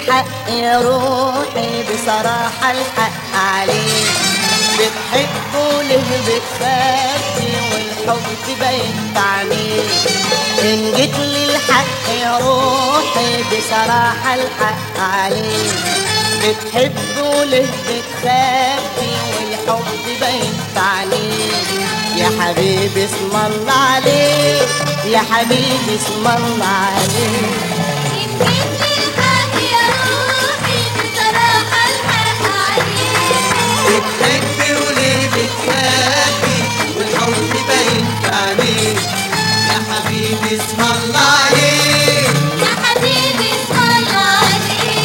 للحق يا روحي بصراحة الحق عليك بتحبه ليه بتخافي والحب باين في عينيك إن جيت للحق يا روحي بصراحة الحق عليك بتحبه ليه بتخافي والحب باين في عينيك يا حبيبي اسم الله عليك يا حبيبي اسم الله عليك إن جيت للحق يا روحي بصراحة الحق عليك بتحبي وليه بتخافي والحب باين في عينيك يا حبيبي اسم الله عليك يا حبيبي اسم الله عليك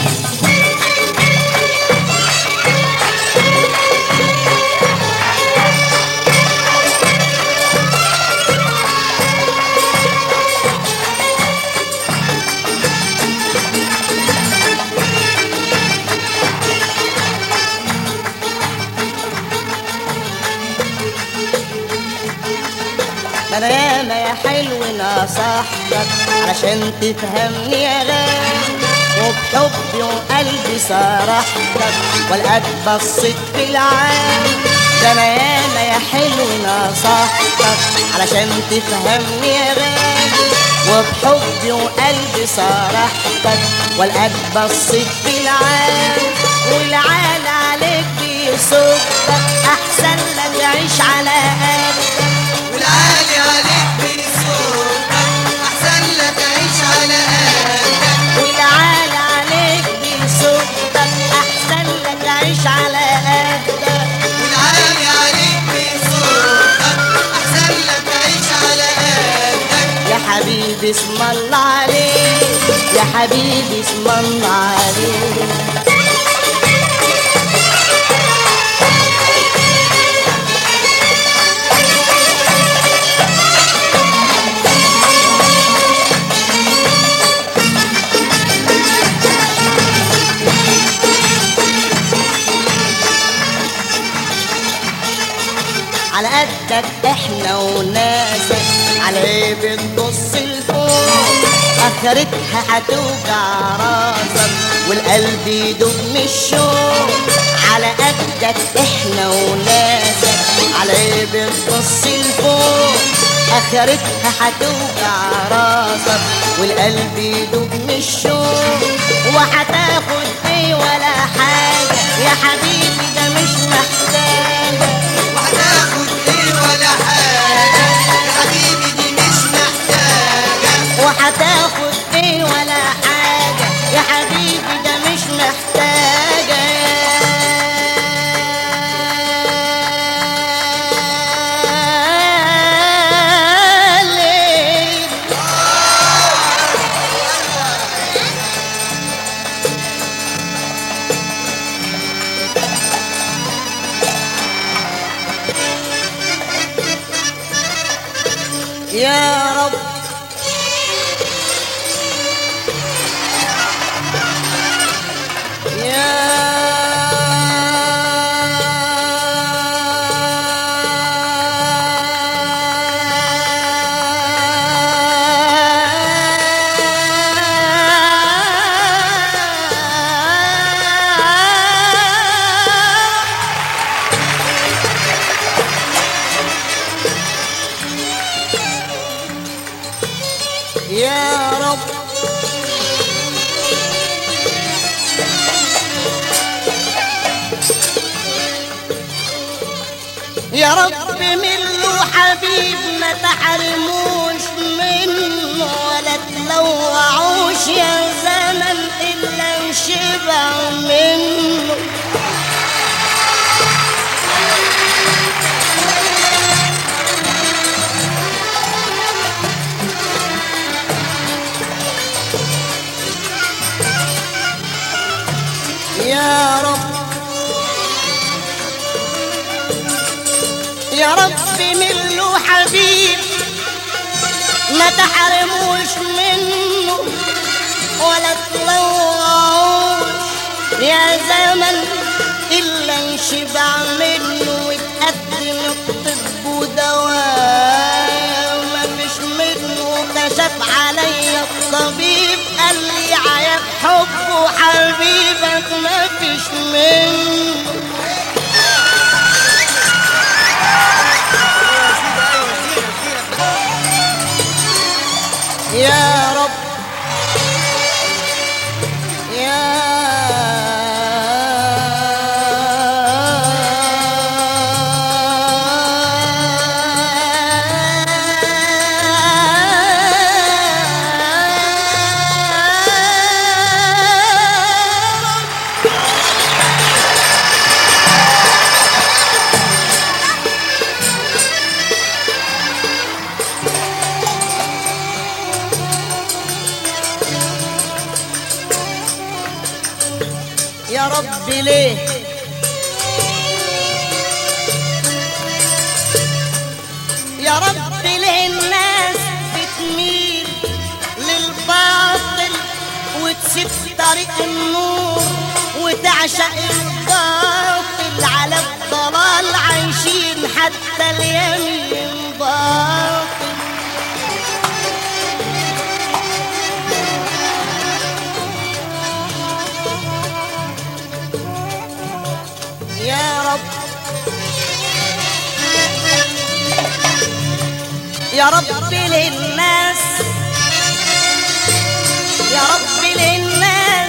انا ياما يا حلو نصحتك علشان تفهمني يا غالي وبحبي وقلبي صرحتك والقد بصيت في العالم ده انا ياما يا حلو نصحتك علشان تفهمني يا غالي وبحبي وقلبي صرحتك والقد بصيت في العالم والعال عليك بيصدك احسن لك يعيش على قدك والعالي عليك بيصوتك احسن لك عيش على قدك والعال عليك بيصدك احسن لك عيش على قدك والعالي عليك بيصوتك احسن لك عيش على قدك يا حبيبي اسم الله عليك يا حبيبي اسم الله عليك على قدك احنا وناسك على ايه بتبص لفوق اخرتها هتوجع راسك والقلب يدوب من الشوق على قدك احنا وناسك على ايه بتبص لفوق اخرتها هتوجع راسك والقلب يدوب من الشوق وهتاخد ايه ولا حاجه يا حبيبي ده مش محتاجه وهتاخد ايه ولا حاجة يا حبيبي دي مش محتاجة وهتاخد ايه ولا حاجة يا حبيبي ده مش محتاجة ليه؟ يا رب يا يا رب يا رب من له حبيب ما تحرموش منه ولا تلوعوش يا زمن إلا انشبع منه يا رب يا رب من له حبيب ما تحرموش منه ولا تلوعوش يا زمن إلا انشبع منه وتقدم الطب ودواء ما فيش منه كشف عليا الطبيب قال لي عيب حب حب حبيبك ما فيش منه يا رب يا يا رب ليه يا رب ليه الناس بتميل للباطل وتسيب طريق النور وتعشق الباطل على الضلال عايشين حتى اليمين باطل يا رب يا رب للناس يا رب للناس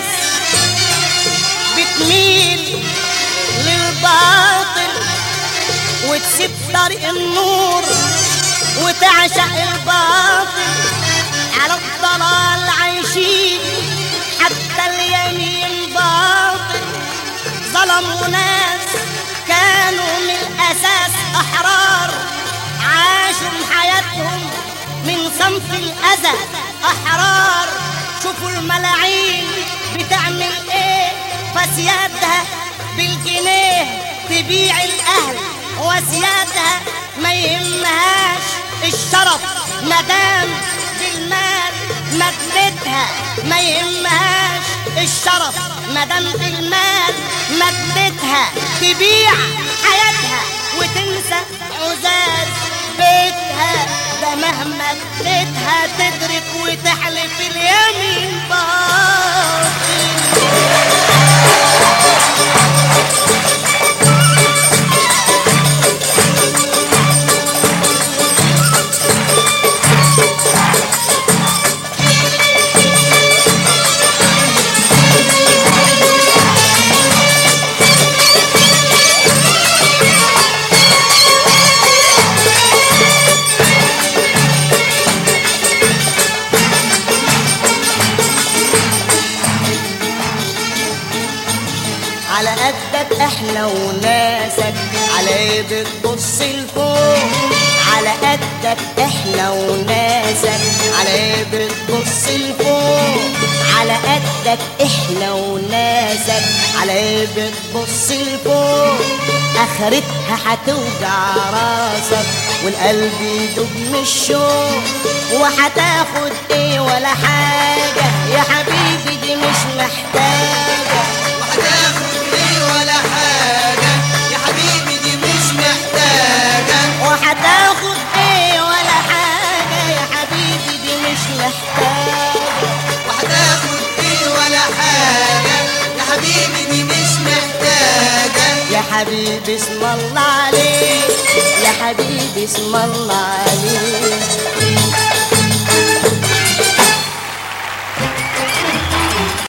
بتميل للباطل وتسيب طريق النور وتعشق الباطل على الضلال عايشين حتى اليمين باطل ظلموا ناس كانوا من الأساس أحرار عاشوا حياتهم من صنف الأذى أحرار شوفوا الملاعين بتعمل إيه فسيادها بالجنيه تبيع الأهل وسيادها ما يهمهاش الشرف مدام بالمال مدتها ما يهمهاش الشرف مدام بالمال مدتها تبيع حياتها وتنسى عزاز بيتها ده مهما اديتها تدرك وتحلف اليمين باطل على قدك احنا وناسك على ايه بتبص لفوق على قدك احنا وناسك على ايه بتبص لفوق على قدك احنا وناسك على ايه بتبص لفوق اخرتها هتوجع راسك والقلب يدوب من الشوق وهتاخد ايه ولا حاجه يا حبيبي دي مش محتاجه وهتاخد ايه ولا حاجة يا حبيبي دي مش محتاجة وهتاخد ايه ولا حاجة يا حبيبي دي مش محتاجة وهتاخد ايه ولا حاجة يا حبيبي دي مش محتاجة يا حبيبي اسم الله عليك يا حبيبي اسم الله